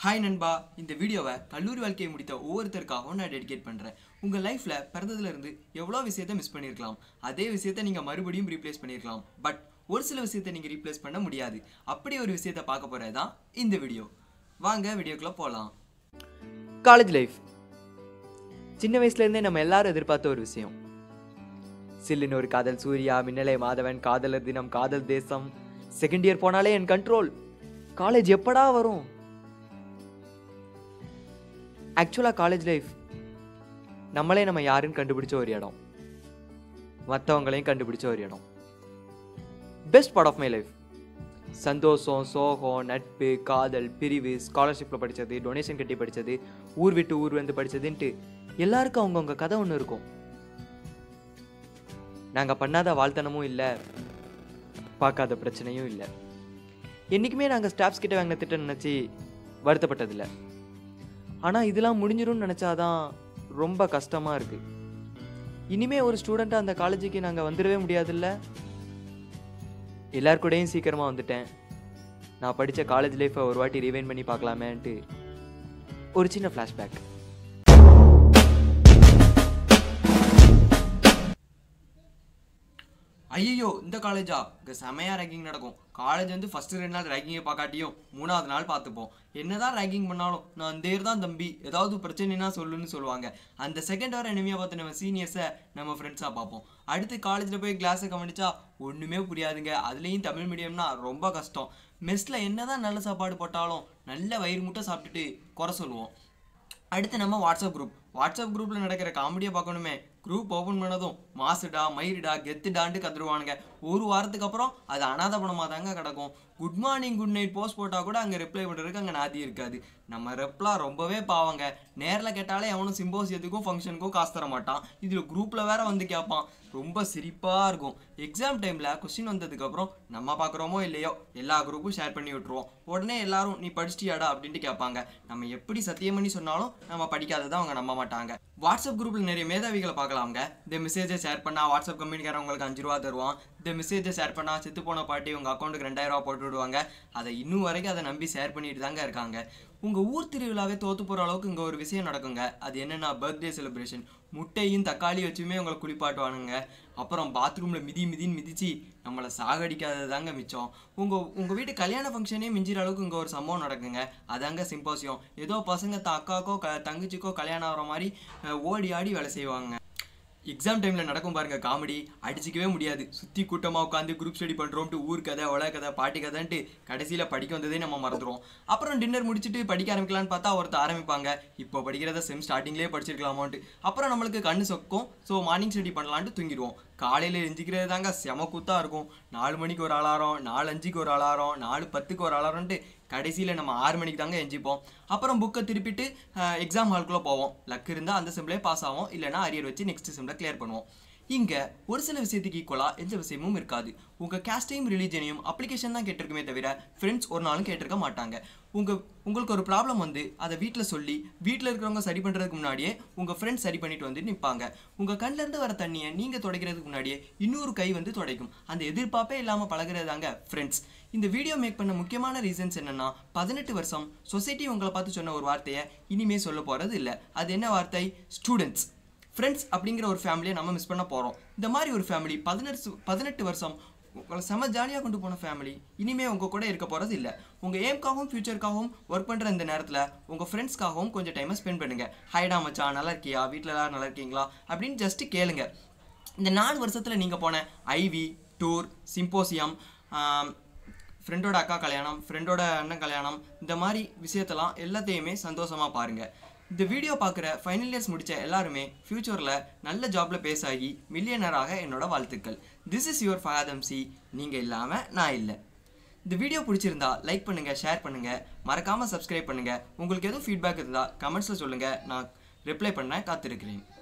hi நண்பா இந்த வீடியோவை கல்லூரி வாழ்க்கையை முடித்த ஒவ்வொருத்தருக்காகவும் நான் டெடிகேட் பண்ணுறேன் உங்கள் லைஃப்பில் பிறந்ததுலேருந்து எவ்வளோ விஷயத்த மிஸ் பண்ணியிருக்கலாம் அதே விஷயத்த நீங்கள் மறுபடியும் ரீப்ளேஸ் பண்ணியிருக்கலாம் பட் ஒரு சில விஷயத்தை நீங்கள் ரீப்ளேஸ் பண்ண முடியாது அப்படி ஒரு விஷயத்தை பார்க்க போகிறது தான் இந்த வீடியோ வாங்க வீடியோக்குள்ளே போகலாம் காலேஜ் லைஃப் சின்ன வயசுலேருந்தே நம்ம எல்லாரும் எதிர்பார்த்த ஒரு விஷயம் சில்லுன்னு ஒரு காதல் சூர்யா மின்னலை மாதவன் காதலர் தினம் காதல் தேசம் செகண்ட் இயர் போனாலே என் கண்ட்ரோல் காலேஜ் எப்படா வரும் ஆக்சுவலாக காலேஜ் லைஃப் நம்மளே நம்ம யாருன்னு கண்டுபிடிச்ச ஒரு இடம் மற்றவங்களையும் கண்டுபிடிச்ச ஒரு இடம் best part of my life சந்தோஷம் சோகம் நட்பு காதல் பிரிவு ஸ்காலர்ஷிப்பில் படித்தது டொனேஷன் கட்டி படித்தது ஊர் விட்டு ஊர் வந்து படித்ததுன்ட்டு எல்லாருக்கும் அவங்கவுங்க கதை ஒன்று இருக்கும் நாங்கள் பண்ணாத வாழ்த்தனமும் இல்லை பார்க்காத பிரச்சனையும் இல்லை என்றைக்குமே நாங்கள் ஸ்டாஃப்ஸ் கிட்ட வாங்கின திட்டம் நினச்சி வருத்தப்பட்டதில்லை ஆனால் இதெல்லாம் முடிஞ்சிரும்னு நினச்சாதான் ரொம்ப கஷ்டமாக இருக்குது இனிமே ஒரு ஸ்டூடெண்ட்டாக அந்த காலேஜுக்கு நாங்கள் வந்துடவே முடியாதுல்ல எல்லார் கூடயும் சீக்கிரமாக வந்துட்டேன் நான் படித்த காலேஜ் லைஃப்பை ஒரு வாட்டி ரிவைன் பண்ணி பார்க்கலாமேன்ட்டு ஒரு சின்ன ஃப்ளாஷ்பேக் ஐயோ இந்த காலேஜா இங்கே செமையா ரேங்கிங் நடக்கும் காலேஜ் வந்து ஃபர்ஸ்ட் ரெண்டு நாள் ரேங்கிங்கை பார்க்காட்டியும் மூணாவது நாள் பார்த்துப்போம் என்னதான் ரேங்கிங் பண்ணாலும் நான் அந்த இயர் தான் தம்பி ஏதாவது பிரச்சனைனா சொல்லுன்னு சொல்லுவாங்க அந்த செகண்ட் வர எனிமையாக பார்த்து நம்ம சீனியர்ஸை நம்ம ஃப்ரெண்ட்ஸாக பார்ப்போம் அடுத்து காலேஜில் போய் கிளாஸை கவனிச்சா ஒன்றுமே புரியாதுங்க அதுலேயும் தமிழ் மீடியம்னா ரொம்ப கஷ்டம் மெஸ்ஸில் என்னதான் நல்ல சாப்பாடு போட்டாலும் நல்ல வயிறு முட்டை சாப்பிட்டுட்டு குறை சொல்லுவோம் அடுத்து நம்ம வாட்ஸ்அப் குரூப் வாட்ஸ்அப் குரூப்பில் நடக்கிற காமெடியை பார்க்கணுமே குரூப் ஓப்பன் பண்ணதும் மாசுடா மயிருடா கெத்துடான்ட்டு கத்துருவானுங்க ஒரு வாரத்துக்கு அப்புறம் அது அனாத பணமாக தாங்க கிடக்கும் good morning good night post போட்டால் கூட அங்கே ரிப்ளை பண்ணுறதுக்கு அங்கே நாதி இருக்காது நம்ம ரெப்லாம் ரொம்பவே பாவங்க நேரில் கேட்டாலே எவனும் சிம்போசியத்துக்கும் ஃபங்க்ஷனுக்கும் காசு தர மாட்டான் இதில் குரூப்பில் வேற வந்து கேட்பான் ரொம்ப சிரிப்பாக இருக்கும் எக்ஸாம் டைமில் கொஸ்டின் வந்ததுக்கப்புறம் நம்ம பார்க்குறோமோ இல்லையோ எல்லா குரூப்பும் ஷேர் பண்ணி விட்ருவோம் உடனே எல்லாரும் நீ படிச்சிட்டியாடா அப்படின்ட்டு கேட்பாங்க நம்ம எப்படி சத்தியம் பண்ணி சொன்னாலும் நம்ம படிக்காததை அவங்க நம்ப மாட்டாங்க வாட்ஸ்அப் குரூப்பில் நிறைய மேதாவிகளை பார்க்கலாங்க இந்த மெசேஜை ஷேர் பண்ணால் வாட்ஸ்அப் கம்பெனிக்காரன் உங்களுக்கு அஞ்சு ரூபா தருவான் இந்த மெசேஜை ஷேர் பண்ணால் செத்து போன பாட்டி உங்கள் அக்கௌண்ட்டுக்கு ரெண்டாயிரம் ரூபா போட்டு விடுவாங்க அதை இன்னும் வரைக்கும் அதை நம்பி ஷேர் பண்ணிட்டு தாங்க இருக்காங்க உங்கள் ஊர் திருவிழாவே தோத்து போகிற அளவுக்கு இங்கே ஒரு விஷயம் நடக்குங்க அது என்னென்னா பர்த்டே செலிப்ரேஷன் முட்டையும் தக்காளி வச்சுமே உங்களை குளிப்பாட்டுவானுங்க அப்புறம் பாத்ரூமில் மிதி மிதின்னு மிதிச்சு நம்மளை சாகடிக்காதது தாங்க மிச்சம் உங்கள் உங்கள் வீட்டு கல்யாண ஃபங்க்ஷனே மிஞ்சிற அளவுக்கு இங்கே ஒரு சம்பவம் நடக்குங்க அதாங்க சிம்போசியம் ஏதோ பசங்க த அக்காக்கோ க தங்கச்சிக்கோ கல்யாணம் ஆகிற மாதிரி அஹ், ஓடி ஆடி வேலை செய்வாங்க எக்ஸாம் டைமில் நடக்கும் பாருங்க காமெடி அடிச்சிக்கவே முடியாது சுற்றி கூட்டமாக உட்காந்து குரூப் ஸ்டடி பண்ணுறோம்ட்டு ஊர் கதை உலக கதை பாட்டி கதைன்ட்டு கடைசியில் படிக்க வந்ததே நம்ம மறந்துடுவோம் அப்புறம் டின்னர் முடிச்சுட்டு படிக்க ஆரம்பிக்கலான்னு பார்த்தா ஒருத்தர் ஆரம்பிப்பாங்க இப்போ படிக்கிறத செம் ஸ்டார்டிங்லேயே படிச்சிருக்கலாமான்ட்டு அப்புறம் நம்மளுக்கு கண்ணு சொக்கும் ஸோ மார்னிங் ஸ்டடி பண்ணலான்ட்டு தூங்கிடுவோம் காலையில் எஞ்சிக்கிறது தாங்க செம கூத்தாக இருக்கும் நாலு மணிக்கு ஒரு அலாரம் நாலு அஞ்சுக்கு ஒரு அலாரம் நாலு பத்துக்கு ஒரு அலாரம்ன்ட்டு கடைசியில் நம்ம ஆறு மணிக்கு தாங்க எஞ்சிப்போம் அப்புறம் புக்கை திருப்பிட்டு எக்ஸாம் ஹால்குள்ளே போவோம் லக் இருந்தால் அந்த செம்லேயே பாஸ் ஆகும் இல்லைனா அரியர் வச்சு நெக்ஸ்ட் செம்மில் கிளியர் பண்ணுவோம் இங்கே ஒரு சில விஷயத்துக்கு ஈக்குவலாக எந்த விஷயமும் இருக்காது உங்கள் கேஸ்டையும் ரிலீஜனையும் அப்ளிகேஷன் தான் கேட்டிருக்குமே தவிர ஃப்ரெண்ட்ஸ் ஒரு நாளும் கேட்டிருக்க மாட்டாங்க உங்கள் உங்களுக்கு ஒரு ப்ராப்ளம் வந்து அதை வீட்டில் சொல்லி வீட்டில் இருக்கிறவங்க சரி பண்ணுறதுக்கு முன்னாடியே உங்கள் ஃப்ரெண்ட்ஸ் சரி பண்ணிட்டு வந்து நிற்பாங்க உங்கள் கண்ணிலேருந்து வர தண்ணியை நீங்கள் துடைக்கிறதுக்கு முன்னாடியே இன்னொரு கை வந்து துடைக்கும் அந்த எதிர்பார்ப்பே இல்லாமல் பழகிறது தாங்க ஃப்ரெண்ட்ஸ் இந்த வீடியோ மேக் பண்ண முக்கியமான ரீசன்ஸ் என்னன்னா பதினெட்டு வருஷம் சொசைட்டி உங்களை பார்த்து சொன்ன ஒரு வார்த்தையை இனிமே சொல்ல போகிறது இல்லை அது என்ன வார்த்தை ஸ்டூடெண்ட்ஸ் ஃப்ரெண்ட்ஸ் அப்படிங்கிற ஒரு ஃபேமிலியை நம்ம மிஸ் பண்ண போகிறோம் இந்த மாதிரி ஒரு ஃபேமிலி பதினெட்டு பதினெட்டு வருஷம் உங்களை செம ஜாலியாக கொண்டு போன ஃபேமிலி இனிமேல் உங்கள் கூட இருக்க போகிறது இல்லை உங்கள் ஏம்காகவும் ஃப்யூச்சருக்காகவும் ஒர்க் பண்ணுற இந்த நேரத்தில் உங்கள் ஃப்ரெண்ட்ஸ்க்காகவும் கொஞ்சம் டைமை ஸ்பெண்ட் பண்ணுங்கள் ஹைடா மச்சான் நல்லா இருக்கியா வீட்டில் எல்லாரும் நல்லா இருக்கீங்களா அப்படின்னு ஜஸ்ட்டு கேளுங்க இந்த நாலு வருஷத்தில் நீங்கள் போன ஐவி டூர் சிம்போசியம் ஃப்ரெண்டோட அக்கா கல்யாணம் ஃப்ரெண்டோட அண்ணன் கல்யாணம் இந்த மாதிரி விஷயத்தெல்லாம் எல்லாத்தையுமே சந்தோஷமாக பாருங்கள் இந்த வீடியோ பார்க்குற ஃபைனல் இயர்ஸ் முடித்த எல்லாருமே ஃப்யூச்சரில் நல்ல ஜாபில் பேஸ் ஆகி மில்லியனராக என்னோட வாழ்த்துக்கள் திஸ் இஸ் யுவர் ஃபயாதம் சி நீங்கள் இல்லாமல் நான் இல்லை இந்த வீடியோ பிடிச்சிருந்தா லைக் பண்ணுங்கள் ஷேர் பண்ணுங்கள் மறக்காமல் சப்ஸ்கிரைப் பண்ணுங்கள் உங்களுக்கு எதுவும் ஃபீட்பேக் இருந்தால் கமெண்ட்ஸில் சொல்லுங்கள் நான் ரிப்ளை பண்ண காத்திருக்கிறேன்